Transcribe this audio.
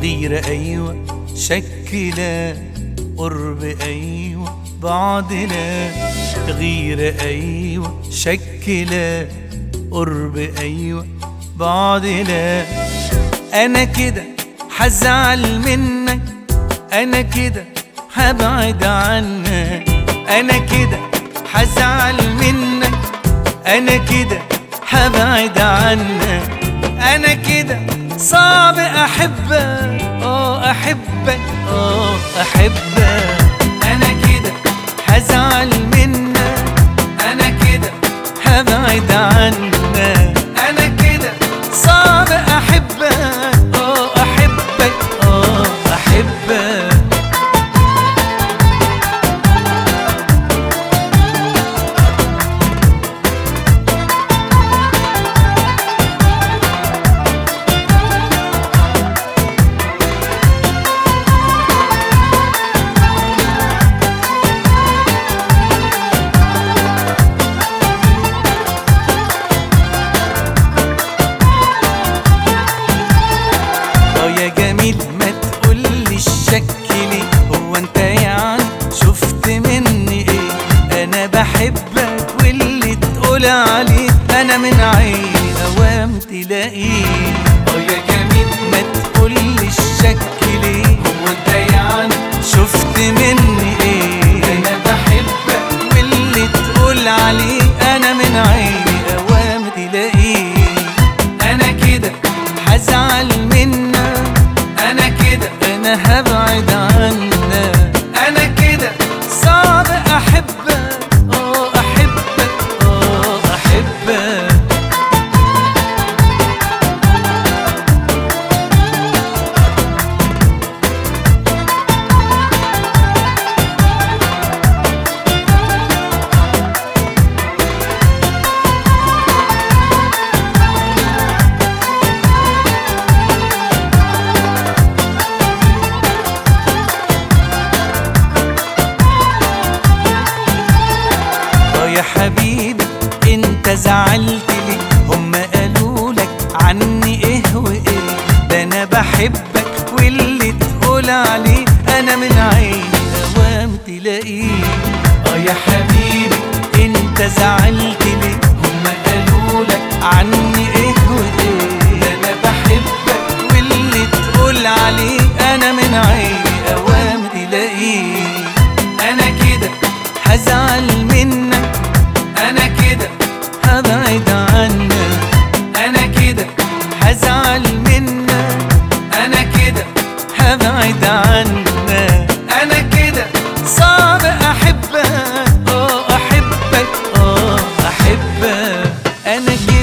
غيرة أيوة شكلة قرب أيوة بعدنا غيرة أيوة شكلة قرب أيوة بعدنا أنا كده حزعل منك أنا كده هبعد عنك أنا كده حزعل منك أنا كده هبعد عنك أنا كده صعب أحبك أه أحبك أه أحبك أنا كده هزعل منك أنا كده هبعد عنك أنا كده صعب أحبك أه أحبك أه أحبك اه يا جميل ما تقولي الشكل هو انت يعني شفت مني ايه انا بحبك واللي تقول عليه انا من عيني اوام تلاقيه اه يا جميل ما تقولي الشكل هو انت يعني شفت مني ايه انا بحبك واللي تقول عليه انا من عيني اوام تلاقيه انا كده هزعل منك انا كده انا هبعد عنك انا كده صعب احبك اه احبك اه احبك اه يا حبيبي انت زعلت لي هم قالوا لك عني ايه وايه ده انا بحبك واللي تقول عليه انا من عيني اوام تلاقيه اه يا حبيبي انت زعلت لي هم قالوا لك عني ايه وايه ده انا بحبك واللي تقول عليه انا من عيني اوام تلاقيه انا كده هزعل منك انا كده هبعد عنك انا كده هزعل منك انا كده هبعد عنك انا كده صعب احبك اه احبك اه احبك انا كده